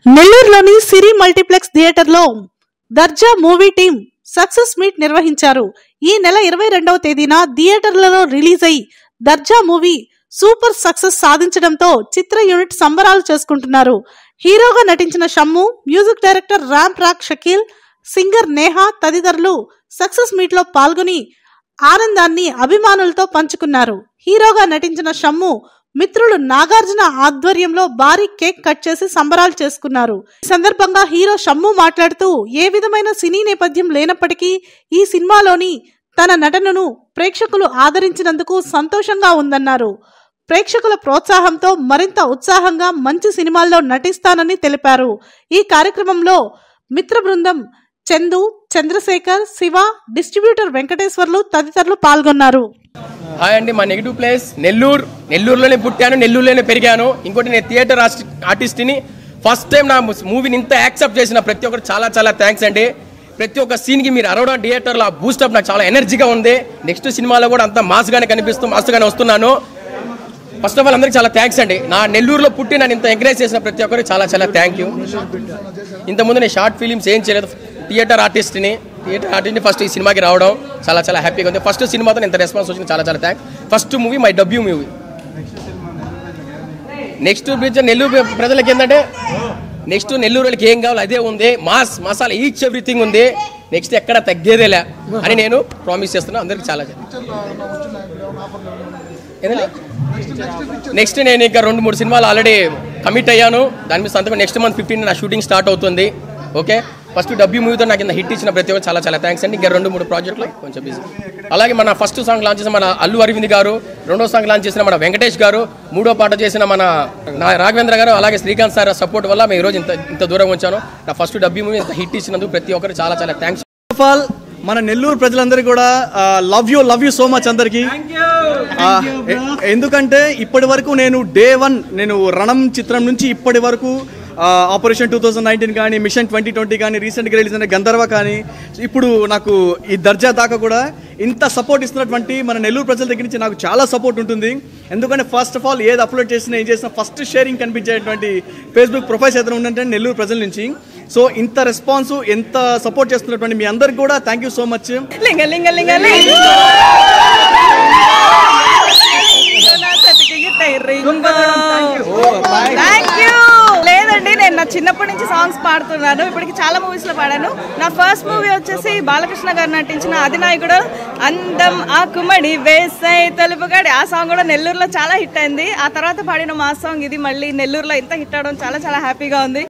నెల్లూరులోని సిరి మల్టీప్లెక్స్ థియేటర్లో Darja movie team success meet నిర్వహించారు ఈ నెల ఇరవై రెండవ తేదీన థియేటర్లలో రిలీజ్ అయి దర్జా మూవీ సూపర్ సక్సెస్ సాధించడంతో చిత్ర యూనిట్ సంబరాలు చేసుకుంటున్నారు హీరోగా నటించిన Shammu music director Ram Rock Shakeel singer Neha తదితరులు సక్సెస్ మీట్ లో పాల్గొని ఆనందాన్ని అభిమానులతో పంచుకున్నారు హీరోగా నటించిన షమ్ము మిత్రులు నాగార్జున ఆధ్వర్యంలో భారీ కేక్ కట్ చేసి సంబరాలు చేసుకున్నారు ఈ సందర్భంగా హీరో షమ్ము మాట్లాడుతూ ఏ విధమైన సినీ నేపథ్యం లేనప్పటికీ ఈ సినిమాలోని తన నటనను ప్రేక్షకులు ఆదరించినందుకు సంతోషంగా ఉందన్నారు ప్రేక్షకుల ప్రోత్సాహంతో మరింత ఉత్సాహంగా మంచి సినిమాల్లో నటిస్తానని తెలిపారు ఈ కార్యక్రమంలో మిత్ర బృందం చందు చంద్రశేఖర్ శివ డిస్ట్రిబ్యూటర్ వెంకటేశ్వర్లు తదితరులు పాల్గొన్నారు హాయ్ అండి మా నెగిటివ్ ప్లేస్ నెల్లూరు నెల్లూరులోనే పుట్టాను నెల్లూరులోనే పెరిగాను ఇంకోటి నేను థియేటర్ ఆర్టిస్ట్ని ఫస్ట్ టైం నా మూవీని ఇంత యాక్సెప్ట్ చేసిన ప్రతి ఒక్కరు చాలా చాలా థ్యాంక్స్ అండి ప్రతి ఒక్క సీన్కి మీరు అరవడం థియేటర్లో ఆ బూస్టప్ నాకు చాలా ఎనర్జీగా ఉంది నెక్స్ట్ సినిమాలో కూడా అంత మాస్గానే కనిపిస్తూ మాస్గానే వస్తున్నాను ఫస్ట్ ఆఫ్ ఆల్ అందరికీ చాలా థ్యాంక్స్ అండి నా నెల్లూరులో పుట్టి నన్ను ఇంత ఎంకరేజ్ చేసిన ప్రతి ఒక్కరికి చాలా చాలా థ్యాంక్ యూ ఇంతకుముందు నేను షార్ట్ ఫిలిమ్స్ ఏం చేయలేదు థియేటర్ ఆర్టిస్ట్ని థియేటర్ ఆర్టిస్ట్ని ఫస్ట్ ఈ సినిమాకి రావడం చాలా చాలా హ్యాపీగా ఉంది ఫస్ట్ సినిమాతో ఇంత రెస్పాన్స్ వచ్చింది చాలా చాలా thanks first movie my debut movie next bridge Nellore ప్రజలకి ఏంటంటే నెక్స్ట్ నెల్లూరు వాళ్ళకి ఏం కావాలో అదే ఉంది మాస్ మసాలా ఈచ్ ఎవ్రీథింగ్ ఉంది నెక్స్ట్ ఎక్కడ తగ్గేదేలే అని నేను ప్రామిస్ చేస్తున్నాను అందరికి చాలా ఏదండి నెక్స్ట్ నేను ఇంకా రెండు మూడు సినిమాలు ఆల్రెడీ కమిట్ అయ్యాను దాని మీద సంతకం నెక్స్ట్ మంత్ ఫిఫ్టీన్ నా షూటింగ్ స్టార్ట్ అవుతుంది ఓకే ఫస్ట్ డబ్ల్యూ మూవీతో నాకు ఇంత హిట్ ఇచ్చిన ప్రతి ఒక్కరు చాలా చాలా థ్యాంక్స్ అండి ఇంకా రెండు మూడు ప్రాజెక్టులు కొంచెం బిజీ అలాగే మన ఫస్ట్ సాంగ్ లాంచ్ చేసిన మన అల్లు అరవింద్ గారు రెండో సాంగ్ లాంచ్ చేసిన మన వెంకటేష్ గారు మూడో పాట చేసిన మన నా- రాఘవేంద్ర గారు అలాగే శ్రీకాంత్ సార్ సపోర్ట్ వల్ల మేము ఈరోజు ఇంత ఇంత దూరం వచ్చాను నా ఫస్ట్ డబ్ల్యూ మూవీ ఇంత హిట్ ఇచ్చినందుకు ప్రతి ఒక్కరు చాలా చాలా థ్యాంక్స్ ఆఫ్ ఆల్ మన నెల్లూరు ప్రజలందరికీ కూడా love you love you so much అందరికి ఎందుకంటే ఇప్పటి వరకు నేను డే వన్ నేను రణం చిత్రం నుంచి ఇప్పటి వరకు ఆపరేషన్ టూ థౌజండ్ నైన్టీన్ కానీ మిషన్ ట్వంటీ ట్వంటీ కానీ రీసెంట్గా రిలీజ్ అయిన గంధర్వ కానీ ఇప్పుడు నాకు ఈ దర్జా దాకా కూడా ఇంత సపోర్ట్ ఇస్తున్నటువంటి మన నెల్లూరు ప్రజల దగ్గర నుంచి నాకు చాలా సపోర్ట్ ఉంటుంది ఎందుకంటే ఫస్ట్ ఆఫ్ ఆల్ ఏది అప్లోడ్ చేసినా ఏం చేసినా ఫస్ట్ షేరింగ్ కనిపించేటువంటి ఫేస్బుక్ ప్రొఫైల్స్ ఏదైనా ఉందంటే నెల్లూరు ప్రజల నుంచి సో ఇంత రెస్పాన్స్ ఎంత సపోర్ట్ చేస్తున్నటువంటి మీ అందరికి కూడా థ్యాంక్ యూ సో మచ్ లింగ లింగ లింగ లింగ. నా చేతికి గిట్ట రింగ. Thank you. లేదండి నేను నా చిన్నప్పటి నుంచి సాంగ్స్ పాడుతున్నాను ఇప్పటికి చాలా మూవీస్ లో పాడాను నా ఫస్ట్ మూవీ వచ్చేసి బాలకృష్ణ గారు నటించిన అధినాయకుడు అందం ఆ కుమ్మడి వేసై తెలుపుగాడి ఆ సాంగ్ కూడా నెల్లూరులో చాలా హిట్ అయింది ఆ తర్వాత పాడిన మా సాంగ్ ఇది మళ్ళీ నెల్లూరులో ఇంత హిట్ అవడం చాలా చాలా హ్యాపీగా ఉంది